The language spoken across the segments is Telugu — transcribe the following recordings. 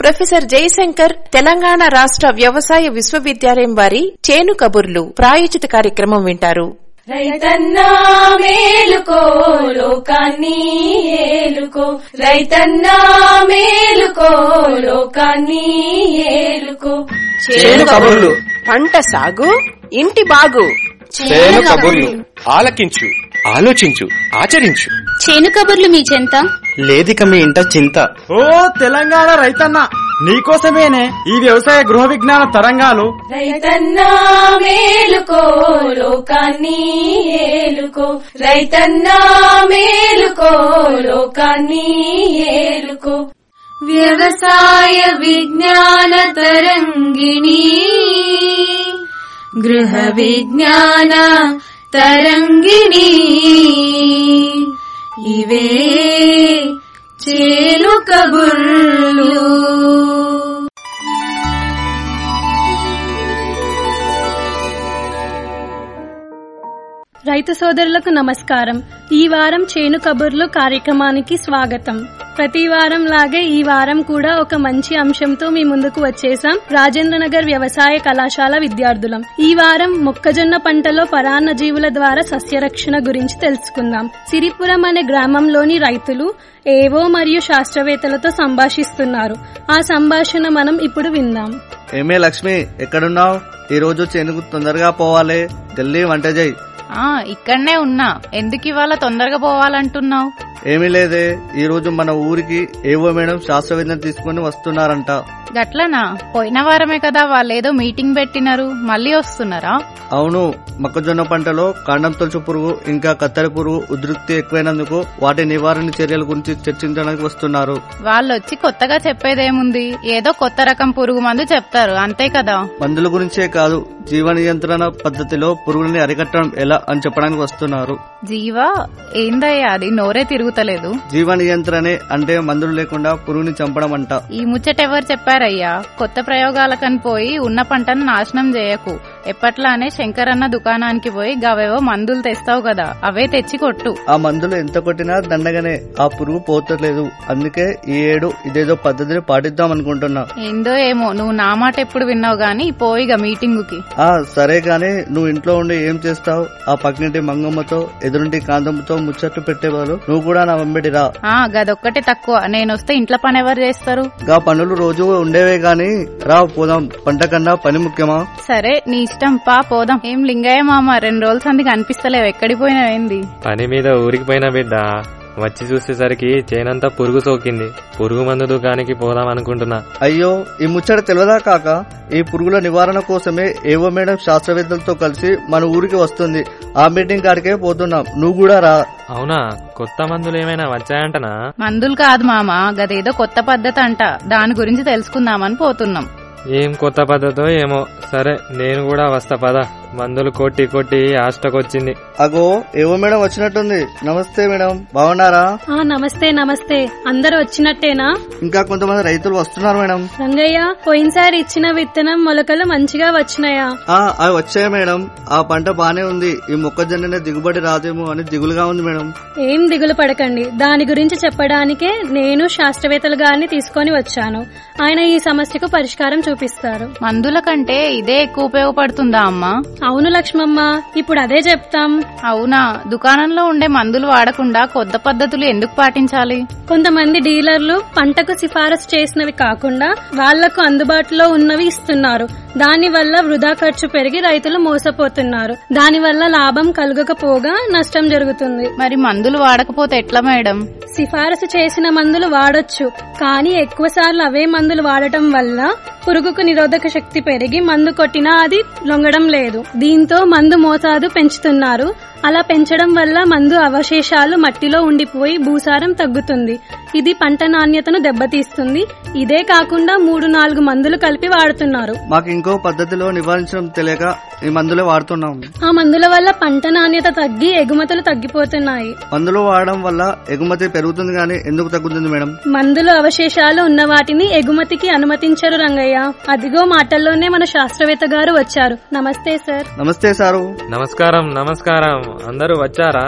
ప్రొఫెసర్ జయశంకర్ తెలంగాణ రాష్ట్ర వ్యవసాయ విశ్వవిద్యాలయం వారి చేను కబుర్లు ప్రాయోజిత కార్యక్రమం వింటారు రైతన్నా మేలుకో లోకాన్ని ఏలుకో రైతన్నా మేలుకో లోకాన్ని ఏలుకో చేను కబుర్లు పంట సాగు ఇంటి బాగు చేను కబుర్లు ఆలకించు ఆలోచించు ఆచరించు చేను కబుర్లు మీ చెంత లేదిక మీ ఇంట చింత ఓ తెలంగాణ రైతన్న నీకోసమేనే ఈ వ్యవసాయ గృహ విజ్ఞాన తరంగాలు రైతన్నా మేలుకో లోకాన్ని ఏలుకో రైతన్నా మేలుకో లోకాన్ని ఏలుకో వ్యవసాయ విజ్ఞాన తరంగిణి గృహ విజ్ఞాన తరంగిణి ఇవే చేలు కబుర్లు రైతు సోదరులకు నమస్కారం ఈ వారం చేను కబుర్లు కార్యక్రమానికి స్వాగతం ప్రతి వారం లాగే ఈ వారం కూడా ఒక మంచి అంశంతో మీ ముందుకు వచ్చేసాం రాజేంద్రనగర్ వ్యవసాయ కళాశాల విద్యార్థులం ఈ వారం మొక్కజొన్న పంటలో పరాన్న జీవుల ద్వారా సస్యరక్షణ గురించి తెలుసుకుందాం సిరిపురం అనే గ్రామంలోని రైతులు ఏవో మరియు శాస్త్రవేత్తలతో సంభాషిస్తున్నారు ఆ సంభాషణ మనం ఇప్పుడు విందాం ఏమే లక్ష్మి ఎక్కడున్నావు ఈ రోజు చేనుకు తొందరగా పోవాలి జల్దీ వంట చేయి ఆ ఇక్కడనే ఉన్నా ఎందుకు ఇవాళ తొందరగా పోవాలంటున్నావు ఏమీ లేదే ఈ రోజు మన ఊరికి ఏవో మేడం శాస్త్రవేత్తలు తీసుకుని వస్తున్నారంట గట్లనా పోయిన వారమే కదా వాళ్ళేదో మీటింగ్ పెట్టినారు మళ్ళీ వస్తున్నారా అవును మొక్కజొన్న పంటలో కాండం తొలుచు పురుగు ఇంకా కత్తెర పురుగు ఉధృతి ఎక్కువైనందుకు వాటి నివారణ చర్యల గురించి చర్చించడానికి వస్తున్నారు వాళ్ళొచ్చి కొత్తగా చెప్పేదేముంది ఏదో కొత్త రకం పురుగు మందు చెప్తారు అంతే కదా మందుల గురించే కాదు జీవ నియంత్రణ పద్ధతిలో పురుగులని అరికట్టడం ఎలా అని చెప్పడానికి వస్తున్నారు జీవా ఏందయ్యా అది నోరే తిరుగుతలేదు జీవ నియంత్రణే అంటే మందులు లేకుండా పురుగుని చంపడం అంట ఈ ముచ్చట ఎవరు చెప్పారయ్యా కొత్త ప్రయోగాలకని పోయి ఉన్న పంటను నాశనం చేయకు ఎప్పట్లానే శంకరన్న దుకాణానికి పోయి గవేవో మందులు తెస్తావు కదా అవే తెచ్చి కొట్టు ఆ మందులు ఎంత కొట్టినా దండగానే ఆ పురుగు పోతలేదు అందుకే ఈ ఏడు ఇదేదో పద్ధతిని పాటిద్దాం అనుకుంటున్నా ఏందో ఏమో నువ్వు నా మాట ఎప్పుడు విన్నావు గాని పోయిగా మీటింగుకి ఆ సరే గాని నువ్వు ఇంట్లో ఉండి ఏం చేస్తావు ఆ పక్కింటి మంగమ్మతో ఎదురుంటి కాంతమ్మతో ముచ్చట్లు పెట్టేవారు నువ్వు కూడా నా వెంబడి రా ఆ గదొక్కటే తక్కువ నేనొస్తే ఇంట్లో పని ఎవరు చేస్తారు గా పనులు రోజు ఉండేవే గాని రా పోదాం పంట కన్నా పని ముఖ్యమా సరే నీ ఇష్టం పా పోదాం ఏం లింగయ్య మామ రెండు రోజుల సంది కనిపిస్తలేవు ఎక్కడికి పోయినావేంది పని మీద ఊరికి పోయిన బిడ్డ వచ్చి చూసేసరికి చేనంతా పురుగు సోకింది పురుగు మందు దుకాణానికి పోదాం అనుకుంటున్నా అయ్యో ఈ ముచ్చట తెలియదా కాక ఈ పురుగుల నివారణ కోసమే ఏవో మేడం శాస్త్రవేత్తలతో కలిసి మన ఊరికి వస్తుంది ఆ మీటింగ్ కాడికే పోతున్నాం నువ్వు కూడా రా అవునా కొత్త మందులు ఏమైనా వచ్చాయంటనా మందులు కాదు మామ గదేదో కొత్త పద్ధతి అంట దాని గురించి తెలుసుకుందామని పోతున్నాం ఏం కొత్త పద్ధతో ఏమో సరే నేను కూడా వస్తా పద మందులు కొట్టి కొట్టి ఆస్టకొచ్చింది అగో ఏవో మేడం వచ్చినట్టుంది నమస్తే మేడం బాగున్నారా ఆ నమస్తే నమస్తే అందరూ వచ్చినట్టేనా ఇంకా కొంతమంది రైతులు వస్తున్నారు మేడం రంగయ్య పోయినసారి ఇచ్చిన విత్తనం మొలకలు మంచిగా వచ్చినాయా ఆ అవి వచ్చాయి మేడం ఆ పంట బానే ఉంది ఈ మొక్కజొన్ననే దిగుబడి రాదేమో అని దిగులుగా ఉంది మేడం ఏం దిగులు పడకండి దాని గురించి చెప్పడానికే నేను శాస్త్రవేత్తలు గారిని తీసుకొని వచ్చాను ఆయన ఈ సమస్యకు పరిష్కారం చూపిస్తారు మందుల కంటే ఇదే ఎక్కువ ఉపయోగపడుతుందా అమ్మా అవును లక్ష్మమ్మ ఇప్పుడు అదే చెప్తాం అవునా దుకాణంలో ఉండే మందులు వాడకుండా కొత్త పద్ధతులు ఎందుకు పాటించాలి కొంతమంది డీలర్లు పంటకు సిఫారసు చేసినవి కాకుండా వాళ్లకు అందుబాటులో ఉన్నవి ఇస్తున్నారు దాని వల్ల వృధా ఖర్చు పెరిగి రైతులు మోసపోతున్నారు దాని వల్ల లాభం కలుగకపోగా నష్టం జరుగుతుంది మరి మందులు వాడకపోతే ఎట్లా మేడం సిఫారసు చేసిన మందులు వాడొచ్చు కానీ ఎక్కువ సార్లు అవే మందులు వాడటం వల్ల పురుగుకు నిరోధక శక్తి పెరిగి మందు కొట్టినా అది లొంగడం లేదు దీంతో మందు మోతాదు పెంచుతున్నారు అలా పెంచడం వల్ల మందు అవశేషాలు మట్టిలో ఉండిపోయి భూసారం తగ్గుతుంది ఇది పంట నాణ్యతను దెబ్బతీస్తుంది ఇదే కాకుండా మూడు నాలుగు మందులు కలిపి వాడుతున్నారు మాకు ఇంకో పద్ధతిలో నివారించడం తెలియక ఈ మందులే వాడుతున్నాం ఆ మందుల వల్ల పంట నాణ్యత తగ్గి ఎగుమతులు తగ్గిపోతున్నాయి మందులు వాడడం వల్ల ఎగుమతి పెరుగుతుంది కానీ ఎందుకు తగ్గుతుంది మేడం మందులు అవశేషాలు ఉన్న వాటిని ఎగుమతికి అనుమతించరు రంగయ్య అదిగో మాటల్లోనే మన శాస్త్రవేత్త గారు వచ్చారు నమస్తే సార్ నమస్తే సారు నమస్కారం నమస్కారం అందరూ వచ్చారా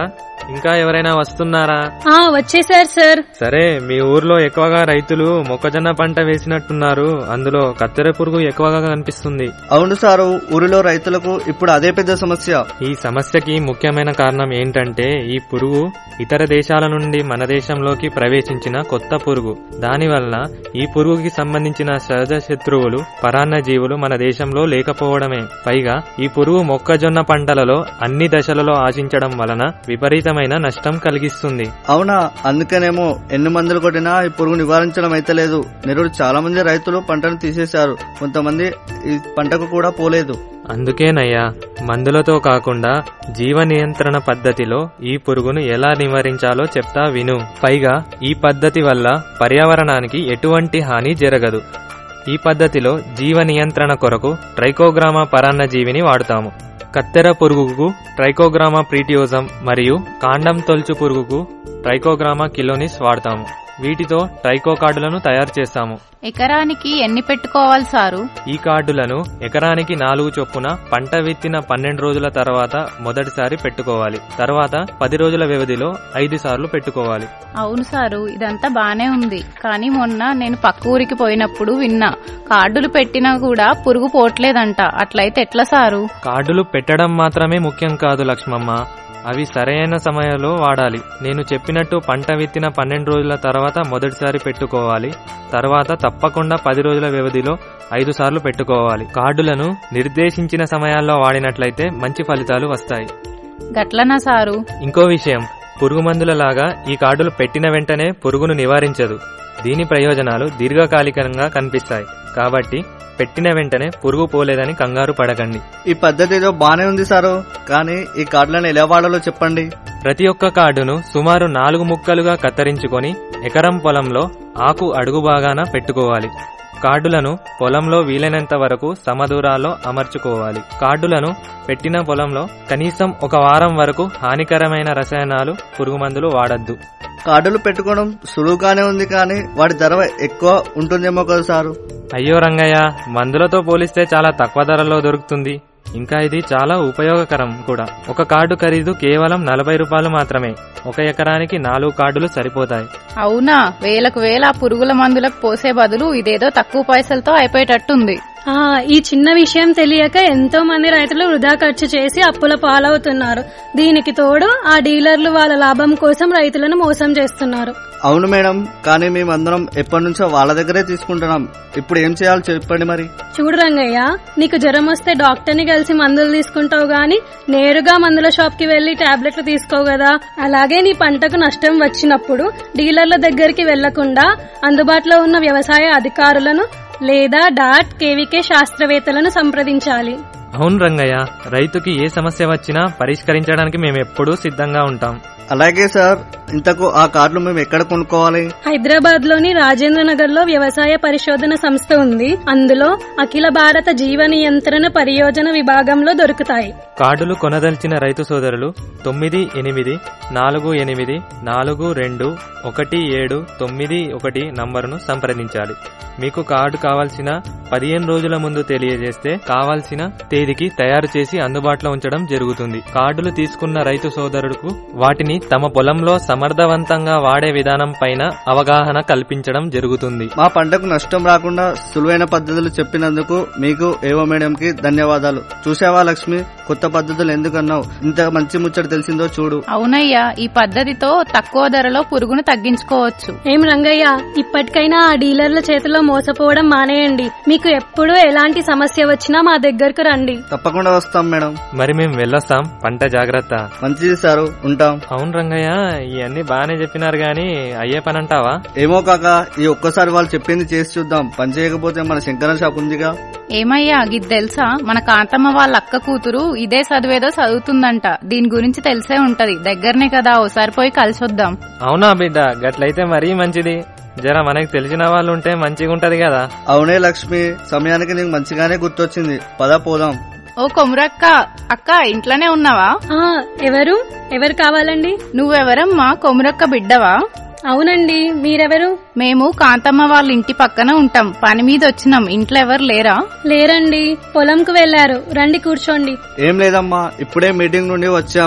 ఇంకా ఎవరైనా వస్తున్నారా ఆ వచ్చేసారు సార్ సరే మీ ఊర్లో ఎక్కువగా రైతులు మొక్కజొన్న పంట వేసినట్టున్నారు అందులో కత్తెర పురుగు ఎక్కువగా కనిపిస్తుంది అవును సారు ఊరిలో రైతులకు ఇప్పుడు అదే పెద్ద సమస్య ఈ సమస్యకి ముఖ్యమైన కారణం ఏంటంటే ఈ పురుగు ఇతర దేశాల నుండి మన దేశంలోకి ప్రవేశించిన కొత్త పురుగు దానివల్ల ఈ పురుగుకి సంబంధించిన సహజ శత్రువులు పరాన్న జీవులు మన దేశంలో లేకపోవడమే పైగా ఈ పురుగు మొక్కజొన్న పంటలలో అన్ని దశలలో ఆశించడం వలన విపరీతమైన నష్టం కలిగిస్తుంది అవునా అందుకనేమో ఎన్ని మందులు కొట్టినా ఈ పురుగు నివారించడం అయితే లేదు నెరుడు చాలా మంది రైతులు పంటను తీసేశారు కొంతమంది ఈ పంటకు కూడా పోలేదు అందుకేనయ్యా మందులతో కాకుండా జీవ నియంత్రణ పద్ధతిలో ఈ పురుగును ఎలా నివారించాలో చెప్తా విను పైగా ఈ పద్ధతి వల్ల పర్యావరణానికి ఎటువంటి హాని జరగదు ఈ పద్ధతిలో జీవ నియంత్రణ కొరకు ట్రైకోగ్రామా పరాన్న జీవిని వాడుతాము కత్తెర పురుగుకు ట్రైకోగ్రామా ప్రీటియోజం మరియు కాండం తొలుచు పురుగుకు ట్రైకోగ్రామా కిలోనిస్ వాడతాము వీటితో ట్రైకో కార్డులను తయారు చేస్తాము ఎకరానికి ఎన్ని పెట్టుకోవాలి సారు ఈ కార్డులను ఎకరానికి నాలుగు చొప్పున పంట విత్తిన పన్నెండు రోజుల తర్వాత మొదటిసారి పెట్టుకోవాలి తర్వాత పది రోజుల వ్యవధిలో ఐదు సార్లు పెట్టుకోవాలి అవును సారు ఇదంతా బానే ఉంది కానీ మొన్న నేను పక్క ఊరికి పోయినప్పుడు విన్నా కార్డులు పెట్టినా కూడా పురుగు పోట్లేదంట అట్లయితే ఎట్లా సారు కార్డులు పెట్టడం మాత్రమే ముఖ్యం కాదు లక్ష్మమ్మ అవి సరైన సమయంలో వాడాలి నేను చెప్పినట్టు పంట విత్తిన పన్నెండు రోజుల తర్వాత మొదటిసారి పెట్టుకోవాలి తర్వాత తప్పకుండా పది రోజుల వ్యవధిలో ఐదు సార్లు పెట్టుకోవాలి కార్డులను నిర్దేశించిన సమయాల్లో వాడినట్లయితే మంచి ఫలితాలు వస్తాయి గట్లనా సారు ఇంకో విషయం పురుగు మందుల లాగా ఈ కార్డులు పెట్టిన వెంటనే పురుగును నివారించదు దీని ప్రయోజనాలు దీర్ఘకాలికంగా కనిపిస్తాయి కాబట్టి పెట్టిన వెంటనే పురుగు పోలేదని కంగారు పడకండి ఈ పద్ధతి ఏదో బానే ఉంది సారు కానీ ఈ కార్డులను ఎలా వాడాలో చెప్పండి ప్రతి ఒక్క కార్డును సుమారు నాలుగు ముక్కలుగా కత్తిరించుకొని ఎకరం పొలంలో ఆకు అడుగు భాగాన పెట్టుకోవాలి కార్డులను పొలంలో వీలైనంత వరకు సమదూరాల్లో అమర్చుకోవాలి కార్డులను పెట్టిన పొలంలో కనీసం ఒక వారం వరకు హానికరమైన రసాయనాలు పురుగుమందులు వాడద్దు కార్డులు పెట్టుకోవడం సులువుగానే ఉంది కానీ వాటి ధర ఎక్కువ ఉంటుందేమో కదా సారు అయ్యో రంగయ్య మందులతో పోలిస్తే చాలా తక్కువ ధరలో దొరుకుతుంది ఇంకా ఇది చాలా ఉపయోగకరం కూడా ఒక కార్డు ఖరీదు కేవలం నలభై రూపాయలు మాత్రమే ఒక ఎకరానికి నాలుగు కార్డులు సరిపోతాయి అవునా వేలకు వేల ఆ పురుగుల మందులకు పోసే బదులు ఇదేదో తక్కువ పైసలతో అయిపోయేటట్టుంది ఆ ఈ చిన్న విషయం తెలియక ఎంతో మంది రైతులు వృధా ఖర్చు చేసి అప్పుల పాలవుతున్నారు దీనికి తోడు ఆ డీలర్లు వాళ్ళ లాభం కోసం రైతులను మోసం చేస్తున్నారు అవును మేడం కానీ మేమందరం ఎప్పటి నుంచో వాళ్ళ దగ్గరే తీసుకుంటున్నాం ఇప్పుడు ఏం చేయాలో చెప్పండి మరి చూడు రంగయ్య నీకు జ్వరం వస్తే డాక్టర్ని కలిసి మందులు తీసుకుంటావు గాని నేరుగా మందుల షాప్ కి వెళ్లి టాబ్లెట్లు తీసుకోవు కదా అలాగే నీ పంటకు నష్టం వచ్చినప్పుడు డీలర్ల దగ్గరికి వెళ్లకుండా అందుబాటులో ఉన్న వ్యవసాయ అధికారులను లేదా డాట్ కేవీకే శాస్త్రవేత్తలను సంప్రదించాలి అవును రంగయ్య రైతుకి ఏ సమస్య వచ్చినా పరిష్కరించడానికి మేము ఎప్పుడూ సిద్ధంగా ఉంటాం అలాగే సార్ ఇంతకు ఆ కార్డులు మేము ఎక్కడ కొనుక్కోవాలి హైదరాబాద్ లోని రాజేంద్ర నగర్ లో వ్యవసాయ పరిశోధన సంస్థ ఉంది అందులో అఖిల భారత జీవ నియంత్రణ పరియోజన విభాగంలో దొరుకుతాయి కార్డులు కొనదలిచిన రైతు సోదరులు తొమ్మిది ఎనిమిది నాలుగు ఎనిమిది నాలుగు రెండు ఒకటి ఏడు తొమ్మిది ఒకటి నంబరును సంప్రదించాలి మీకు కార్డు కావాల్సిన పదిహేను రోజుల ముందు తెలియజేస్తే కావాల్సిన తేదీకి తయారు చేసి అందుబాటులో ఉంచడం జరుగుతుంది కార్డులు తీసుకున్న రైతు సోదరుడుకు వాటిని తమ పొలంలో సమర్థవంతంగా వాడే విధానం పైన అవగాహన కల్పించడం జరుగుతుంది మా పంటకు నష్టం రాకుండా సులువైన పద్ధతులు చెప్పినందుకు మీకు ఏవో మేడం కి ధన్యవాదాలు చూసావా లక్ష్మి కొత్త పద్ధతులు ఎందుకన్నావు ఇంత మంచి ముచ్చట తెలిసిందో చూడు అవునయ్యా ఈ పద్ధతితో తక్కువ ధరలో పురుగును తగ్గించుకోవచ్చు ఏం రంగయ్య ఇప్పటికైనా ఆ డీలర్ల చేతిలో మోసపోవడం మానేయండి మీకు ఎప్పుడు ఎలాంటి సమస్య వచ్చినా మా దగ్గరకు రండి తప్పకుండా వస్తాం మేడం మరి మేము వెళ్ళొస్తాం పంట జాగ్రత్త మంచిది సారు ఉంటాం అవును రంగయ్య ఇవన్నీ బాగానే చెప్పినారు గాని అయ్యే పని అంటావా ఏమో కాక ఈ ఒక్కసారి వాళ్ళు చెప్పింది చేసి చూద్దాం పని చేయకపోతే మన శంకర షాప్ ఉందిగా ఏమయ్యా ఇది తెలుసా మన కాంతమ్మ వాళ్ళ అక్క కూతురు ఇదే చదివేదో చదువుతుందంట దీని గురించి తెలిసే ఉంటది దగ్గరనే కదా ఓసారి పోయి కలిసొద్దాం అవునా బిడ్డ గట్లయితే మరీ మంచిది జర మనకి తెలిసిన వాళ్ళు ఉంటే మంచిగా ఉంటది కదా అవునే లక్ష్మి సమయానికి నీకు మంచిగానే గుర్తొచ్చింది పద పోదాం ఓ కొమురక్క అక్క ఇంట్లోనే ఉన్నావా ఆ ఎవరు ఎవరు కావాలండి నువ్వెవరమ్మా కొమురక్క బిడ్డవా అవునండి మీరెవరు మేము కాంతమ్మ వాళ్ళ ఇంటి పక్కన ఉంటాం పని మీద వచ్చినాం ఇంట్లో ఎవరు లేరా లేరండి పొలంకు వెళ్లారు రండి కూర్చోండి ఏం లేదమ్మా ఇప్పుడే మీటింగ్ నుండి వచ్చాం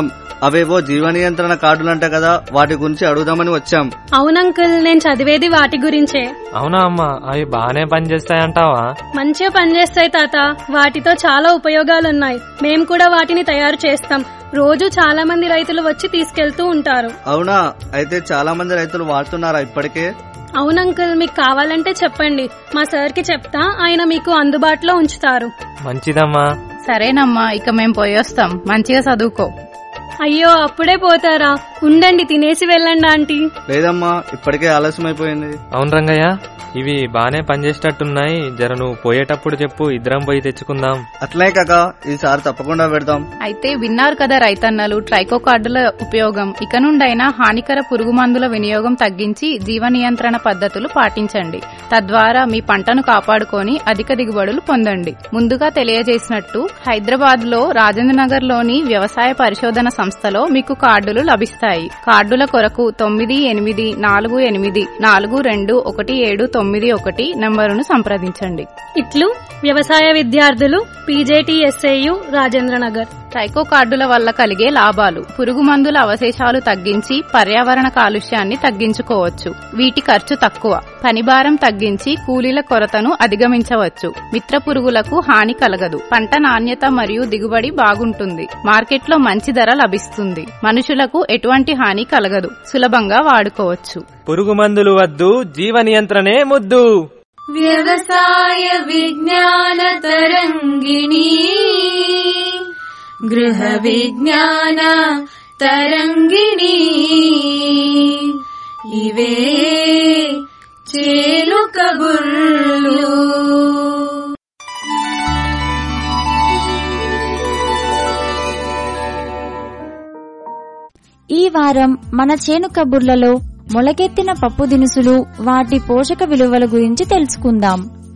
అవేవో జీవ నియంత్రణ కార్డులంట కదా వాటి గురించి అడుగుదామని వచ్చాం అవునంకుల్ నేను చదివేది వాటి గురించే అవునా అమ్మా అవి బాగానే పనిచేస్తాయంటావా మంచిగా పనిచేస్తాయి తాత వాటితో చాలా ఉపయోగాలున్నాయి మేం కూడా వాటిని తయారు చేస్తాం రోజు చాలా మంది రైతులు వచ్చి తీసుకెళ్తూ ఉంటారు అవునా అయితే చాలా మంది రైతులు వాడుతున్నారా ఇప్పటికే అవునంకుల్ మీకు కావాలంటే చెప్పండి మా సార్కి చెప్తా ఆయన మీకు అందుబాటులో ఉంచుతారు మంచిదమ్మా సరేనమ్మా ఇక మేం పోయొస్తాం మంచిగా చదువుకో అయ్యో అప్పుడే పోతారా ఉండండి తినేసి వెళ్ళండి ఆంటీ లేదమ్మా ఇప్పటికే ఆలస్యమైపోయింది అవును రంగయ్య ఇవి బాగానే పనిచేసేటట్టున్నాయి జర నువ్వు పోయేటప్పుడు చెప్పు ఇద్దరం పోయి తెచ్చుకుందాం అట్లే కాక ఈసారి తప్పకుండా పెడదాం అయితే విన్నారు కదా రైతన్నలు ట్రైకో కార్డుల ఉపయోగం ఇక నుండైనా హానికర పురుగు మందుల వినియోగం తగ్గించి జీవ నియంత్రణ పద్ధతులు పాటించండి తద్వారా మీ పంటను కాపాడుకొని అధిక దిగుబడులు పొందండి ముందుగా తెలియజేసినట్టు హైదరాబాద్ లో రాజేంద్ర నగర్ లోని వ్యవసాయ పరిశోధన సంస్థలో మీకు కార్డులు లభిస్తాయి కార్డుల కొరకు తొమ్మిది ఎనిమిది నాలుగు ఎనిమిది నాలుగు రెండు ఒకటి ఏడు తొమ్మిది ఒకటి నంబరును సంప్రదించండి ఇట్లు వ్యవసాయ విద్యార్థులు పీజేటీఎస్ఏయు రాజేంద్రనగర్ టైకో కార్డుల వల్ల కలిగే లాభాలు పురుగు మందుల అవశేషాలు తగ్గించి పర్యావరణ కాలుష్యాన్ని తగ్గించుకోవచ్చు వీటి ఖర్చు తక్కువ పనిభారం తగ్గించి కూలీల కొరతను అధిగమించవచ్చు మిత్ర పురుగులకు హాని కలగదు పంట నాణ్యత మరియు దిగుబడి బాగుంటుంది మార్కెట్లో మంచి ధర లభిస్తుంది మనుషులకు ఎటువంటి హాని కలగదు సులభంగా వాడుకోవచ్చు పురుగు మందులు వద్దు జీవ నియంత్రణే ముద్దు వ్యవసాయ విజ్ఞాన తరంగిణి గృహ విజ్ఞాన తరంగిణి ఇవే చేలు కబుర్లు ఈ వారం మన చేను కబుర్లలో మొలకెత్తిన పప్పు దినుసులు వాటి పోషక విలువల గురించి తెలుసుకుందాం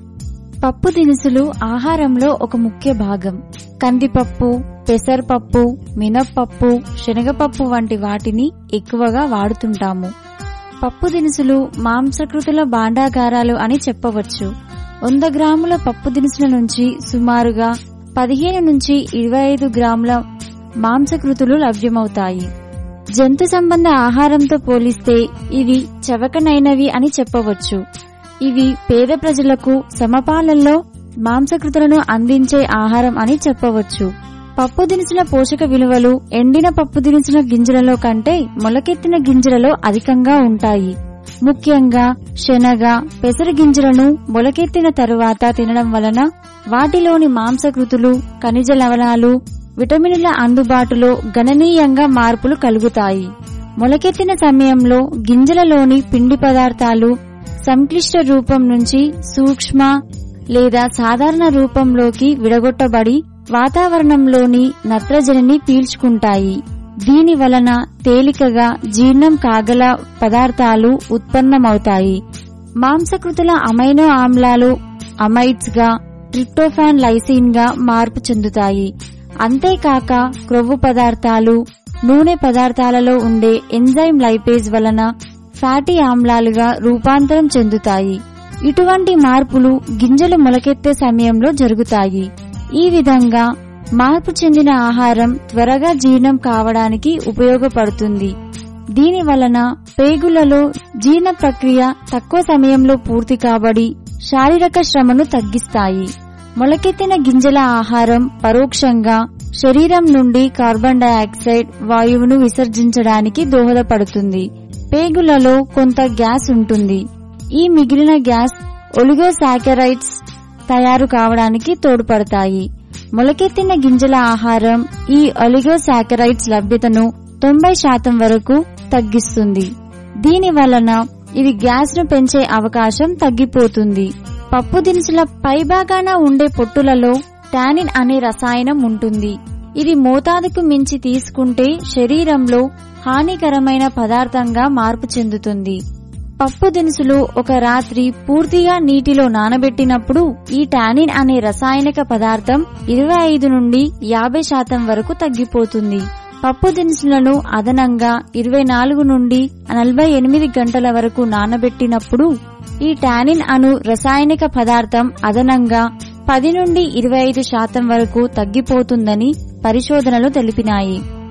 పప్పు దినుసులు ఆహారంలో ఒక ముఖ్య భాగం కందిపప్పు పెసరపప్పు మినప్పప్పు శనగపప్పు వంటి వాటిని ఎక్కువగా వాడుతుంటాము పప్పు దినుసులు మాంసకృతుల భాండాగారాలు అని చెప్పవచ్చు వంద గ్రాముల పప్పు దినుసుల నుంచి సుమారుగా పదిహేను నుంచి ఇరవై ఐదు గ్రాముల మాంసకృతులు లభ్యమవుతాయి జంతు సంబంధ ఆహారంతో పోలిస్తే ఇవి చవకనైనవి అని చెప్పవచ్చు ఇవి పేద ప్రజలకు సమపాలల్లో మాంసకృతులను అందించే ఆహారం అని చెప్పవచ్చు పప్పు దినుసుల పోషక విలువలు ఎండిన పప్పు దినుసుల గింజలలో కంటే మొలకెత్తిన గింజలలో అధికంగా ఉంటాయి ముఖ్యంగా శనగ పెసర గింజలను మొలకెత్తిన తరువాత తినడం వలన వాటిలోని మాంసకృతులు ఖనిజ లవణాలు విటమినుల అందుబాటులో గణనీయంగా మార్పులు కలుగుతాయి మొలకెత్తిన సమయంలో గింజలలోని పిండి పదార్థాలు సంక్లిష్ట రూపం నుంచి సూక్ష్మ లేదా సాధారణ రూపంలోకి విడగొట్టబడి వాతావరణంలోని నత్రజనిని పీల్చుకుంటాయి దీని వలన తేలికగా జీర్ణం కాగల పదార్థాలు ఉత్పన్నమవుతాయి మాంసకృతుల అమైనో ఆమ్లాలు అమైడ్స్ గా ట్రిప్టోఫాన్ లైసిన్ గా మార్పు చెందుతాయి అంతేకాక క్రొవ్వు పదార్థాలు నూనె పదార్థాలలో ఉండే ఎంజైమ్ లైపేజ్ వలన ఫ్యాటీ ఆమ్లాలుగా రూపాంతరం చెందుతాయి ఇటువంటి మార్పులు గింజలు మొలకెత్తే సమయంలో జరుగుతాయి ఈ విధంగా మార్పు చెందిన ఆహారం త్వరగా జీర్ణం కావడానికి ఉపయోగపడుతుంది దీని వలన పేగులలో జీర్ణ ప్రక్రియ తక్కువ సమయంలో పూర్తి కాబడి శారీరక శ్రమను తగ్గిస్తాయి మొలకెత్తిన గింజల ఆహారం పరోక్షంగా శరీరం నుండి కార్బన్ డయాక్సైడ్ వాయువును విసర్జించడానికి దోహదపడుతుంది పేగులలో కొంత గ్యాస్ ఉంటుంది ఈ మిగిలిన గ్యాస్ ఒలిగోసాకరైట్స్ తయారు కావడానికి తోడ్పడతాయి మొలకెత్తిన గింజల ఆహారం ఈ ఒలిగోసాకరైట్స్ లభ్యతను తొంభై శాతం వరకు తగ్గిస్తుంది దీని వలన ఇవి గ్యాస్ ను పెంచే అవకాశం తగ్గిపోతుంది పప్పు దినుసుల పైభాగాన ఉండే పొట్టులలో టానిన్ అనే రసాయనం ఉంటుంది ఇది మోతాదుకు మించి తీసుకుంటే శరీరంలో హానికరమైన పదార్థంగా మార్పు చెందుతుంది పప్పు దినుసులు ఒక రాత్రి పూర్తిగా నీటిలో నానబెట్టినప్పుడు ఈ టానిన్ అనే రసాయనిక పదార్థం ఇరవై ఐదు నుండి యాభై శాతం వరకు తగ్గిపోతుంది పప్పు దినుసులను అదనంగా ఇరవై నాలుగు నుండి నలభై ఎనిమిది గంటల వరకు నానబెట్టినప్పుడు ఈ టానిన్ అను రసాయనిక పదార్థం అదనంగా పది నుండి ఇరవై ఐదు శాతం వరకు తగ్గిపోతుందని పరిశోధనలు తెలిపినాయి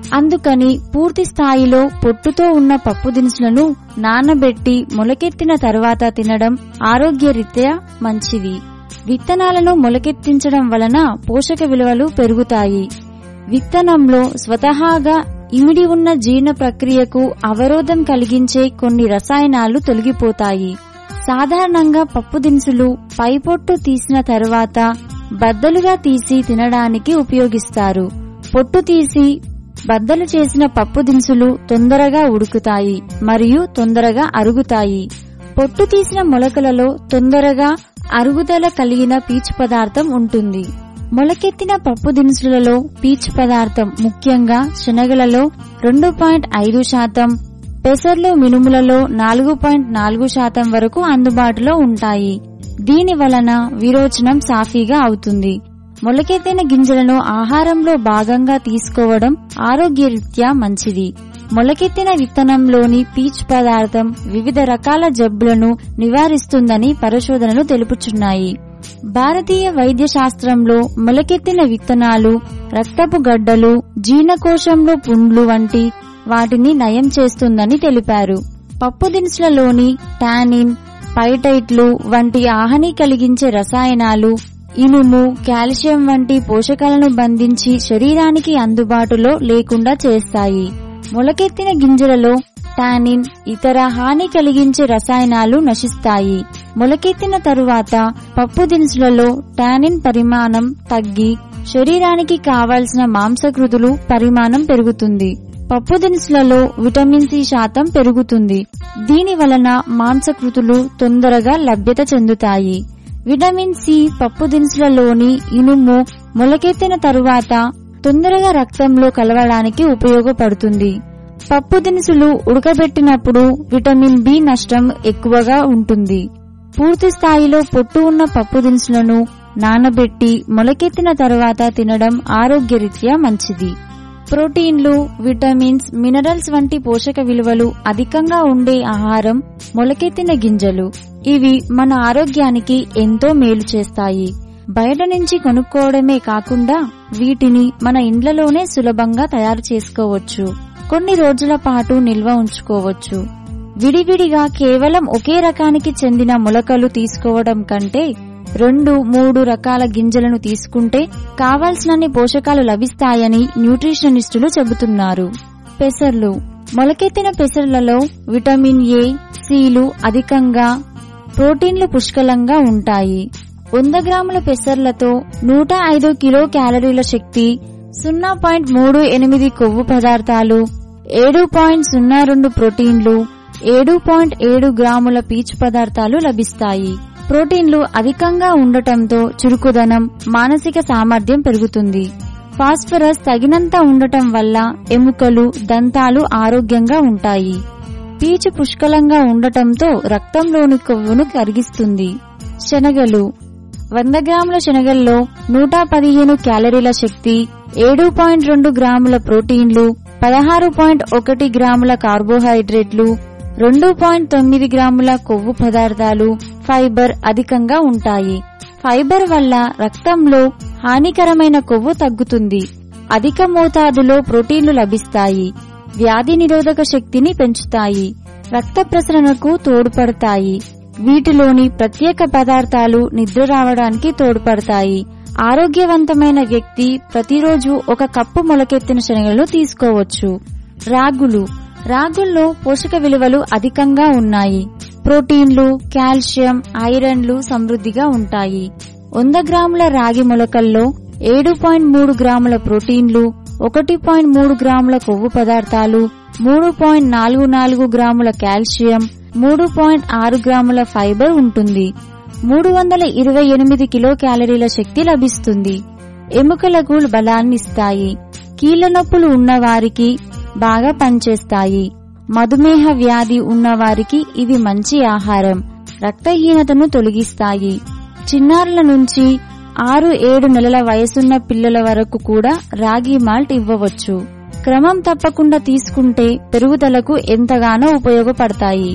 అందుకని పూర్తి స్థాయిలో పొట్టుతో ఉన్న పప్పు దినుసులను నానబెట్టి మొలకెత్తిన తర్వాత తినడం ఆరోగ్యరీత్యా మంచిది విత్తనాలను మొలకెత్తించడం వలన పోషక విలువలు పెరుగుతాయి విత్తనంలో స్వతహాగా ఇమిడి ఉన్న జీర్ణ ప్రక్రియకు అవరోధం కలిగించే కొన్ని రసాయనాలు తొలగిపోతాయి సాధారణంగా పప్పు దినుసులు పైపొట్టు తీసిన తర్వాత బద్దలుగా తీసి తినడానికి ఉపయోగిస్తారు పొట్టు తీసి బద్దలు చేసిన పప్పు దినుసులు తొందరగా ఉడుకుతాయి మరియు తొందరగా అరుగుతాయి పొట్టు తీసిన మొలకలలో తొందరగా అరుగుదల కలిగిన పీచు పదార్థం ఉంటుంది మొలకెత్తిన పప్పు దినుసులలో పీచు పదార్థం ముఖ్యంగా శనగలలో రెండు పాయింట్ ఐదు శాతం పెసర్లు మినుములలో నాలుగు పాయింట్ నాలుగు శాతం వరకు అందుబాటులో ఉంటాయి దీని వలన విరోచనం సాఫీగా అవుతుంది మొలకెత్తిన గింజలను ఆహారంలో భాగంగా తీసుకోవడం ఆరోగ్యరీత్యా మంచిది మొలకెత్తిన విత్తనంలోని పీచు పదార్థం వివిధ రకాల జబ్బులను నివారిస్తుందని పరిశోధనలు తెలుపుచున్నాయి భారతీయ వైద్య శాస్త్రంలో మొలకెత్తిన విత్తనాలు రక్తపు గడ్డలు జీర్ణకోశంలో పుండ్లు వంటి వాటిని నయం చేస్తుందని తెలిపారు పప్పు దినుసులలోని టానిన్ పైటైట్లు వంటి ఆహని కలిగించే రసాయనాలు ఇనుము కాల్షియం వంటి పోషకాలను బంధించి శరీరానికి అందుబాటులో లేకుండా చేస్తాయి మొలకెత్తిన గింజలలో టానిన్ ఇతర హాని కలిగించే రసాయనాలు నశిస్తాయి మొలకెత్తిన తరువాత పప్పు దినుసులలో టానిన్ పరిమాణం తగ్గి శరీరానికి కావలసిన మాంసకృతులు పరిమాణం పెరుగుతుంది పప్పు దినుసులలో విటమిన్ సి శాతం పెరుగుతుంది దీని వలన మాంసకృతులు తొందరగా లభ్యత చెందుతాయి విటమిన్ సి పప్పు దినుసులలోని ఇనుము మొలకెత్తిన తరువాత తొందరగా రక్తంలో కలవడానికి ఉపయోగపడుతుంది పప్పు దినుసులు ఉడకబెట్టినప్పుడు విటమిన్ బి నష్టం ఎక్కువగా ఉంటుంది పూర్తి స్థాయిలో పొట్టు ఉన్న పప్పు దినుసులను నానబెట్టి మొలకెత్తిన తర్వాత తినడం ఆరోగ్యరీత్యా మంచిది ప్రోటీన్లు విటమిన్స్ మినరల్స్ వంటి పోషక విలువలు అధికంగా ఉండే ఆహారం మొలకెత్తిన గింజలు ఇవి మన ఆరోగ్యానికి ఎంతో మేలు చేస్తాయి బయట నుంచి కొనుక్కోవడమే కాకుండా వీటిని మన ఇండ్లలోనే సులభంగా తయారు చేసుకోవచ్చు కొన్ని రోజుల పాటు నిల్వ ఉంచుకోవచ్చు విడివిడిగా కేవలం ఒకే రకానికి చెందిన మొలకలు తీసుకోవడం కంటే రెండు మూడు రకాల గింజలను తీసుకుంటే కావాల్సినన్ని పోషకాలు లభిస్తాయని న్యూట్రిషనిస్టులు చెబుతున్నారు పెసర్లు మొలకెత్తిన పెసర్లలో విటమిన్ ఏ సిలు అధికంగా ప్రోటీన్లు పుష్కలంగా ఉంటాయి వంద గ్రాముల పెసర్లతో నూట ఐదు కిలో క్యాలరీల శక్తి సున్నా పాయింట్ మూడు ఎనిమిది కొవ్వు పదార్థాలు ఏడు పాయింట్ సున్నా రెండు ప్రోటీన్లు ఏడు పాయింట్ ఏడు గ్రాముల పీచు పదార్థాలు లభిస్తాయి ప్రోటీన్లు అధికంగా ఉండటంతో చురుకుదనం మానసిక సామర్థ్యం పెరుగుతుంది ఫాస్ఫరస్ తగినంత ఉండటం వల్ల ఎముకలు దంతాలు ఆరోగ్యంగా ఉంటాయి పీచు పుష్కలంగా ఉండటంతో రక్తంలోని కొవ్వును కరిగిస్తుంది శనగలు వంద గ్రాముల శనగల్లో నూట పదిహేను క్యాలరీల శక్తి ఏడు పాయింట్ రెండు గ్రాముల ప్రోటీన్లు పదహారు పాయింట్ ఒకటి గ్రాముల కార్బోహైడ్రేట్లు రెండు పాయింట్ తొమ్మిది గ్రాముల కొవ్వు పదార్థాలు ఫైబర్ అధికంగా ఉంటాయి ఫైబర్ వల్ల రక్తంలో హానికరమైన కొవ్వు తగ్గుతుంది అధిక మోతాదులో ప్రోటీన్లు లభిస్తాయి వ్యాధి నిరోధక శక్తిని పెంచుతాయి రక్త ప్రసరణకు తోడ్పడతాయి వీటిలోని ప్రత్యేక పదార్థాలు నిద్ర రావడానికి తోడ్పడతాయి ఆరోగ్యవంతమైన వ్యక్తి ప్రతిరోజు ఒక కప్పు మొలకెత్తిన శనగలను తీసుకోవచ్చు రాగులు రాగుల్లో పోషక విలువలు అధికంగా ఉన్నాయి ప్రోటీన్లు కాల్షియం ఐరన్లు సమృద్ధిగా ఉంటాయి వంద గ్రాముల రాగి మొలకల్లో ఏడు పాయింట్ మూడు గ్రాముల ప్రోటీన్లు ఒకటి పాయింట్ మూడు గ్రాముల కొవ్వు పదార్థాలు మూడు పాయింట్ నాలుగు నాలుగు గ్రాముల కాల్షియం మూడు పాయింట్ ఆరు గ్రాముల ఫైబర్ ఉంటుంది మూడు వందల ఇరవై ఎనిమిది కిలో క్యాలరీల శక్తి లభిస్తుంది ఎముకలకు బలాన్నిస్తాయి కీళ్ల నొప్పులు ఉన్నవారికి బాగా పనిచేస్తాయి మధుమేహ వ్యాధి ఉన్నవారికి ఇవి మంచి ఆహారం రక్తహీనతను తొలగిస్తాయి చిన్నారుల నుంచి ఆరు ఏడు నెలల వయసున్న పిల్లల వరకు కూడా రాగి మాల్ట్ ఇవ్వవచ్చు క్రమం తప్పకుండా తీసుకుంటే పెరుగుదలకు ఎంతగానో ఉపయోగపడతాయి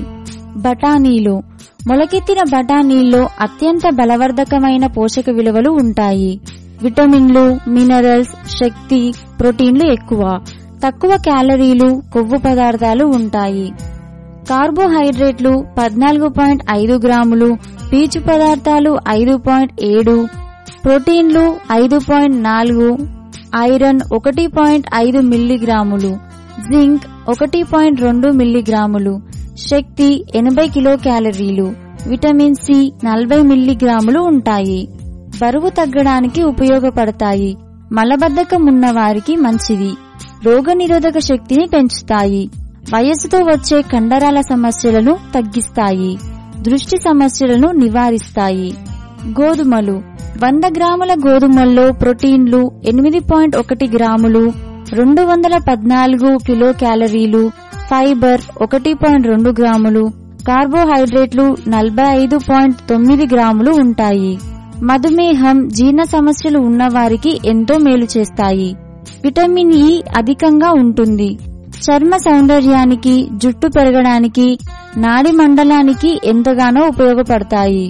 బఠానీలు మొలకెత్తిన బఠానీల్లో అత్యంత బలవర్ధకమైన పోషక విలువలు ఉంటాయి విటమిన్లు మినరల్స్ శక్తి ప్రోటీన్లు ఎక్కువ తక్కువ క్యాలరీలు కొవ్వు పదార్థాలు ఉంటాయి కార్బోహైడ్రేట్లు పద్నాలుగు పాయింట్ ఐదు గ్రాములు పీచు పదార్థాలు ఐదు పాయింట్ ఏడు ప్రోటీన్లు ఐదు పాయింట్ నాలుగు ఐరన్ ఒకటి పాయింట్ ఐదు మిల్లీగ్రాములు జింక్ ఒకటి పాయింట్ రెండు మిల్లీగ్రాములు శక్తి ఎనభై కిలో క్యాలరీలు విటమిన్ సి నలభై మిల్లీగ్రాములు ఉంటాయి బరువు తగ్గడానికి ఉపయోగపడతాయి మలబద్ధకం ఉన్న వారికి మంచిది రోగనిరోధక శక్తిని పెంచుతాయి వయస్సుతో వచ్చే కండరాల సమస్యలను తగ్గిస్తాయి దృష్టి సమస్యలను నివారిస్తాయి గోధుమలు వంద గ్రాముల గోధుమల్లో ప్రోటీన్లు ఎనిమిది పాయింట్ ఒకటి గ్రాములు రెండు వందల పద్నాలుగు కిలో క్యాలరీలు ఫైబర్ ఒకటి పాయింట్ రెండు గ్రాములు కార్బోహైడ్రేట్లు నలభై ఐదు పాయింట్ తొమ్మిది గ్రాములు ఉంటాయి మధుమేహం జీర్ణ సమస్యలు ఉన్నవారికి ఎంతో మేలు చేస్తాయి విటమిన్ ఇ అధికంగా ఉంటుంది చర్మ సౌందర్యానికి జుట్టు పెరగడానికి నాడి మండలానికి ఎంతగానో ఉపయోగపడతాయి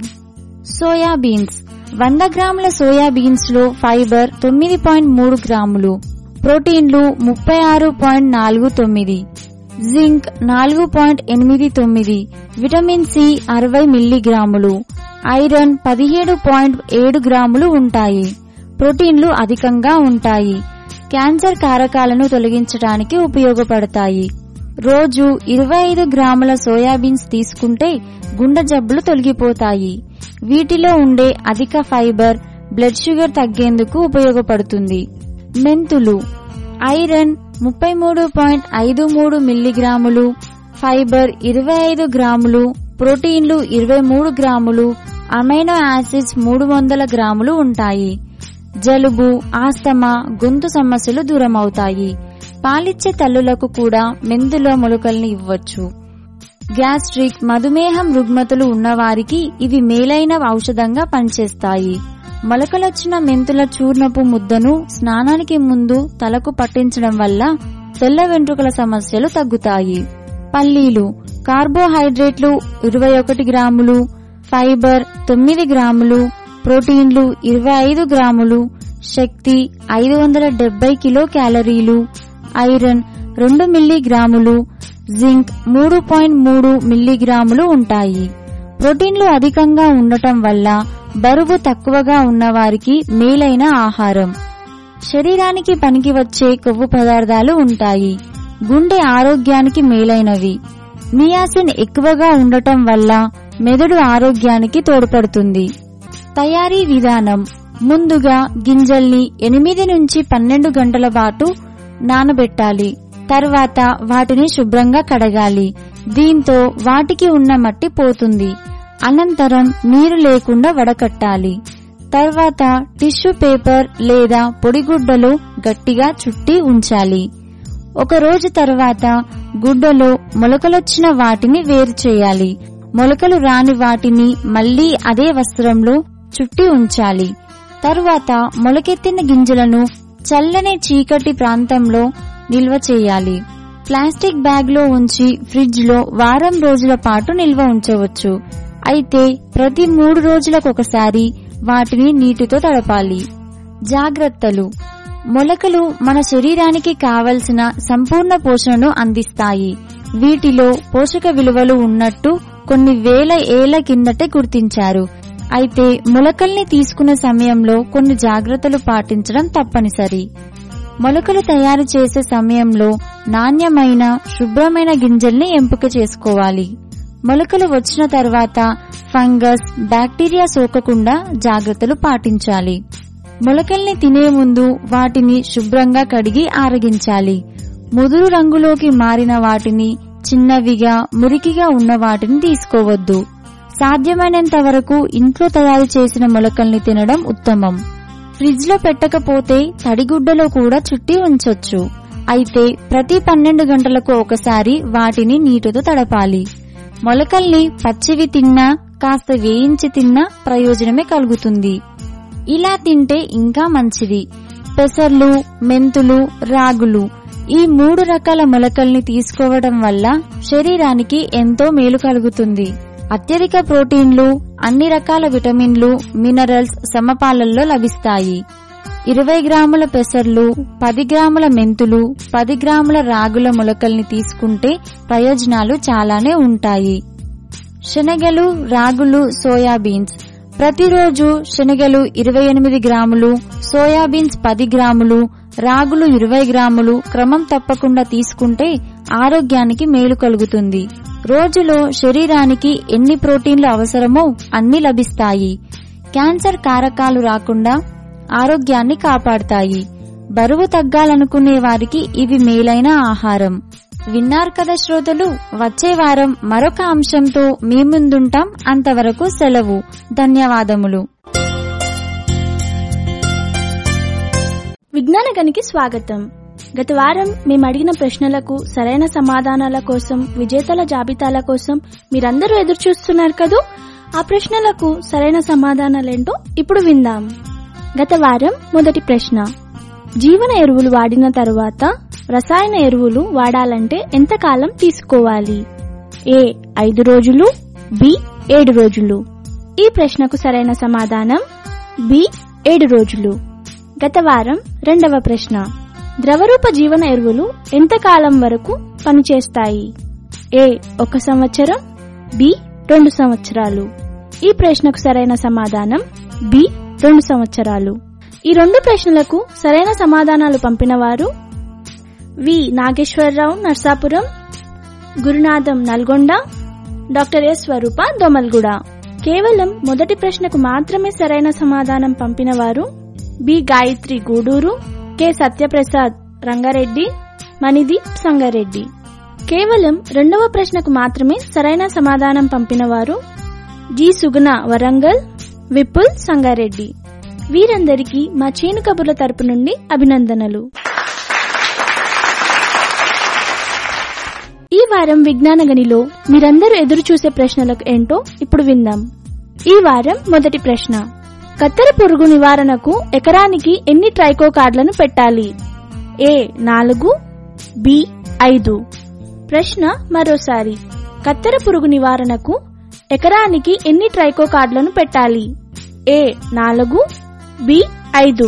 సోయా బీన్స్ వంద గ్రాముల సోయా బీన్స్ లో ఫైబర్ తొమ్మిది పాయింట్ మూడు గ్రాములు ప్రోటీన్లు ముప్పై ఆరు పాయింట్ నాలుగు తొమ్మిది జింక్ నాలుగు పాయింట్ ఎనిమిది తొమ్మిది విటమిన్ సి అరవై మిల్లీగ్రాములు ఐరన్ పదిహేడు పాయింట్ ఏడు గ్రాములు ఉంటాయి ప్రోటీన్లు అధికంగా ఉంటాయి క్యాన్సర్ కారకాలను తొలగించడానికి ఉపయోగపడతాయి రోజు ఇరవై ఐదు గ్రాముల సోయాబీన్స్ తీసుకుంటే గుండె జబ్బులు తొలగిపోతాయి వీటిలో ఉండే అధిక ఫైబర్ బ్లడ్ షుగర్ తగ్గేందుకు ఉపయోగపడుతుంది మెంతులు ఐరన్ ముప్పై మూడు పాయింట్ ఐదు మూడు మిల్లీగ్రాములు ఫైబర్ ఇరవై ఐదు గ్రాములు ప్రోటీన్లు ఇరవై మూడు గ్రాములు అమైనో యాసిడ్స్ మూడు వందల గ్రాములు ఉంటాయి జలుబు ఆస్తమా గొంతు సమస్యలు దూరమవుతాయి పాలిచ్చే తల్లులకు కూడా మెంతుల మొలకల్ని ఇవ్వచ్చు గ్యాస్ట్రిక్ మధుమేహం రుగ్మతలు ఉన్నవారికి ఇవి మేలైన ఔషధంగా పనిచేస్తాయి మొలకలొచ్చిన మెంతుల చూర్ణపు ముద్దను స్నానానికి ముందు తలకు పట్టించడం వల్ల తెల్ల వెంట్రుకల సమస్యలు తగ్గుతాయి పల్లీలు కార్బోహైడ్రేట్లు ఇరవై ఒకటి గ్రాములు ఫైబర్ తొమ్మిది గ్రాములు ప్రోటీన్లు ఇరవై ఐదు గ్రాములు శక్తి ఐదు వందల డెబ్బై కిలో క్యాలరీలు ఐరన్ రెండు మిల్లీగ్రాములు జింక్ మూడు పాయింట్ మూడు మిల్లీగ్రాములు ఉంటాయి ప్రోటీన్లు అధికంగా ఉండటం వల్ల బరువు తక్కువగా ఉన్నవారికి మేలైన ఆహారం శరీరానికి పనికి వచ్చే కొవ్వు పదార్థాలు ఉంటాయి గుండె ఆరోగ్యానికి మేలైనవి నియాసిన్ ఎక్కువగా ఉండటం వల్ల మెదడు ఆరోగ్యానికి తోడ్పడుతుంది తయారీ విధానం ముందుగా గింజల్ని ఎనిమిది నుంచి పన్నెండు గంటల పాటు నానబెట్టాలి తర్వాత వాటిని శుభ్రంగా కడగాలి దీంతో వాటికి ఉన్న మట్టి పోతుంది అనంతరం నీరు లేకుండా వడకట్టాలి తర్వాత టిష్యూ పేపర్ లేదా పొడిగుడ్డలో గట్టిగా చుట్టి ఉంచాలి ఒక రోజు తర్వాత గుడ్డలో మొలకలొచ్చిన వాటిని వేరు చేయాలి మొలకలు రాని వాటిని మళ్లీ అదే వస్త్రంలో చుట్టి ఉంచాలి తరువాత మొలకెత్తిన గింజలను చల్లని చీకటి ప్రాంతంలో నిల్వ చేయాలి ప్లాస్టిక్ బ్యాగ్ లో ఉంచి ఫ్రిడ్జ్ లో వారం రోజుల పాటు నిల్వ ఉంచవచ్చు అయితే ప్రతి మూడు రోజులకొకసారి వాటిని నీటితో తడపాలి జాగ్రత్తలు మొలకలు మన శరీరానికి కావలసిన సంపూర్ణ పోషణను అందిస్తాయి వీటిలో పోషక విలువలు ఉన్నట్టు కొన్ని వేల ఏళ్ల కిందటే గుర్తించారు అయితే మొలకల్ని తీసుకునే సమయంలో కొన్ని జాగ్రత్తలు పాటించడం తప్పనిసరి మొలకలు తయారు చేసే సమయంలో నాణ్యమైన శుభ్రమైన గింజల్ని ఎంపిక చేసుకోవాలి మొలకలు వచ్చిన తర్వాత ఫంగస్ బ్యాక్టీరియా సోకకుండా జాగ్రత్తలు పాటించాలి మొలకల్ని తినే ముందు వాటిని శుభ్రంగా కడిగి ఆరగించాలి ముదురు రంగులోకి మారిన వాటిని చిన్నవిగా మురికిగా ఉన్న వాటిని తీసుకోవద్దు సాధ్యమైనంత వరకు ఇంట్లో తయారు చేసిన మొలకల్ని తినడం ఉత్తమం ఫ్రిడ్జ్ లో పెట్టకపోతే తడిగుడ్డలో కూడా చుట్టి ఉంచొచ్చు అయితే ప్రతి పన్నెండు గంటలకు ఒకసారి వాటిని నీటితో తడపాలి మొలకల్ని పచ్చివి తిన్నా కాస్త వేయించి తిన్నా ప్రయోజనమే కలుగుతుంది ఇలా తింటే ఇంకా మంచిది పెసర్లు మెంతులు రాగులు ఈ మూడు రకాల మొలకల్ని తీసుకోవడం వల్ల శరీరానికి ఎంతో మేలు కలుగుతుంది అత్యధిక ప్రోటీన్లు అన్ని రకాల విటమిన్లు మినరల్స్ సమపాలల్లో లభిస్తాయి ఇరవై గ్రాముల పెసర్లు పది గ్రాముల మెంతులు పది గ్రాముల రాగుల మొలకల్ని తీసుకుంటే ప్రయోజనాలు చాలానే ఉంటాయి శనగలు రాగులు సోయాబీన్స్ ప్రతిరోజు శనగలు ఇరవై ఎనిమిది గ్రాములు సోయాబీన్స్ పది గ్రాములు రాగులు ఇరవై గ్రాములు క్రమం తప్పకుండా తీసుకుంటే ఆరోగ్యానికి మేలు కలుగుతుంది రోజులో శరీరానికి ఎన్ని ప్రోటీన్లు అవసరమో అన్ని లభిస్తాయి క్యాన్సర్ కారకాలు రాకుండా ఆరోగ్యాన్ని కాపాడతాయి బరువు తగ్గాలనుకునే వారికి ఇవి మేలైన ఆహారం విన్నారు కదా శ్రోతలు వచ్చే వారం మరొక అంశంతో మీ ముందుంటాం అంతవరకు సెలవు ధన్యవాదములు విజ్ఞాన గనికి స్వాగతం గత వారం మేము అడిగిన ప్రశ్నలకు సరైన సమాధానాల కోసం విజేతల జాబితాల కోసం మీరందరూ ఎదురు చూస్తున్నారు కదూ ఆ ప్రశ్నలకు సరైన సమాధానాలేంటో ఇప్పుడు విందాం గత వారం మొదటి ప్రశ్న జీవన ఎరువులు వాడిన తరువాత రసాయన ఎరువులు వాడాలంటే ఎంతకాలం తీసుకోవాలి ఏ ఐదు రోజులు బి ఏడు రోజులు ఈ ప్రశ్నకు సరైన సమాధానం బి ఏడు రోజులు గత వారం రెండవ ప్రశ్న ద్రవరూప జీవన ఎరువులు ఎంతకాలం వరకు పనిచేస్తాయి ఏ ఒక సంవత్సరం బి రెండు సంవత్సరాలు ఈ ప్రశ్నకు సరైన సమాధానం బి రెండు సంవత్సరాలు ఈ రెండు ప్రశ్నలకు సరైన సమాధానాలు పంపిన వారు V Nageswararao Narsapuram Gurunatham Nalgonda doctor S Swaroopa Domalguda కేవలం మొదటి ప్రశ్నకు మాత్రమే సరైన సమాధానం పంపిన వారు బి గాయత్రి గూడూరు కె సత్యప్రసాద్ రంగారెడ్డి మణిదీప్ సంగారెడ్డి కేవలం రెండవ ప్రశ్నకు మాత్రమే సరైన సమాధానం పంపిన వారు జి సుగుణ వరంగల్ విపుల్ సంగారెడ్డి వీరందరికీ మా చేను కబుర్ల తరపు నుండి అభినందనలు ఈ వారం విజ్ఞాన గనిలో మీరందరూ ఎదురు చూసే ప్రశ్నలకు ఏంటో ఇప్పుడు విందాం ఈ వారం మొదటి ప్రశ్న కత్తెర పురుగు నివారణకు ఎకరానికి ఎన్ని ట్రైకో కార్డులను పెట్టాలి ఏ నాలుగు బి ఐదు ప్రశ్న మరోసారి కత్తెర పురుగు నివారణకు ఎకరానికి ఎన్ని ట్రైకో కార్డులను పెట్టాలి ఏ నాలుగు బి ఐదు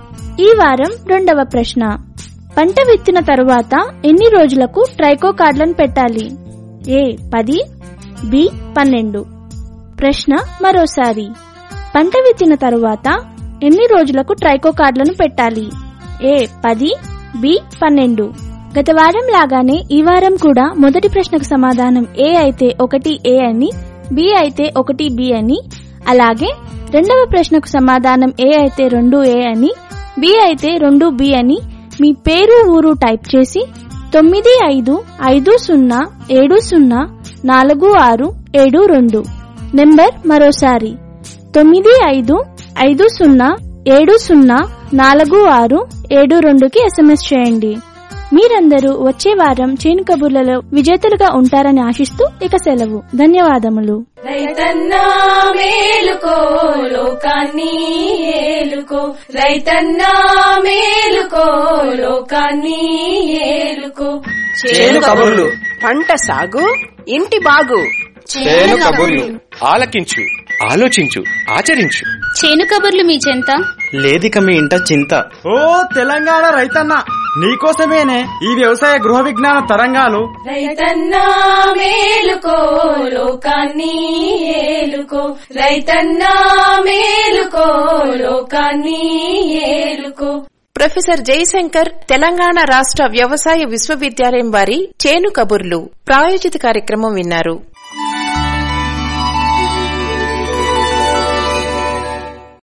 ఈ వారం రెండవ ప్రశ్న పంట విత్తిన తరువాత ఎన్ని రోజులకు ట్రైకో కార్డులను పెట్టాలి ఏ పది బి పన్నెండు ప్రశ్న మరోసారి పంట విత్తిన తరువాత ఎన్ని రోజులకు ట్రైకో కార్డులను పెట్టాలి ఏ పది బి పన్నెండు గత వారం లాగానే ఈ వారం కూడా మొదటి ప్రశ్నకు సమాధానం ఏ అయితే ఒకటి ఏ అని బి అయితే ఒకటి బి అని అలాగే రెండవ ప్రశ్నకు సమాధానం ఏ అయితే రెండు ఏ అని బి అయితే రెండు బి అని మీ పేరు ఊరు టైప్ చేసి తొమ్మిది ఐదు ఐదు సున్నా ఏడు సున్నా నాలుగు ఆరు ఏడు రెండు నెంబర్ మరోసారి తొమ్మిది ఐదు ఐదు సున్నా ఏడు సున్నా నాలుగు ఆరు ఏడు రెండుకి ఎస్ఎంఎస్ చేయండి మీరందరూ వచ్చే వారం చేను కబుర్లలో విజేతలుగా ఉంటారని ఆశిస్తూ ఇక సెలవు ధన్యవాదములు రైతన్నా మేలుకో లోకాన్ని ఏలుకో రైతన్నా మేలుకో లోకాన్ని ఏలుకో చేను కబుర్లు పంట సాగు ఇంటి బాగు చేను కబుర్లు ఆలకించు ఆలోచించు ఆచరించు చేను కబుర్లు మీ చెంత లేదిక మీ ఇంట చింత ఓ తెలంగాణ రైతన్న నీకోసమేనే ఈ వ్యవసాయ గృహ విజ్ఞాన తరంగాలు రైతన్నా మేలుకో లోకాన్ని ఏలుకో రైతన్నా మేలుకో లోకాన్ని ఏలుకో ప్రొఫెసర్ జయశంకర్ తెలంగాణ రాష్ట్ర వ్యవసాయ విశ్వవిద్యాలయం వారి చేను కబుర్లు ప్రాయోజిత కార్యక్రమం విన్నారు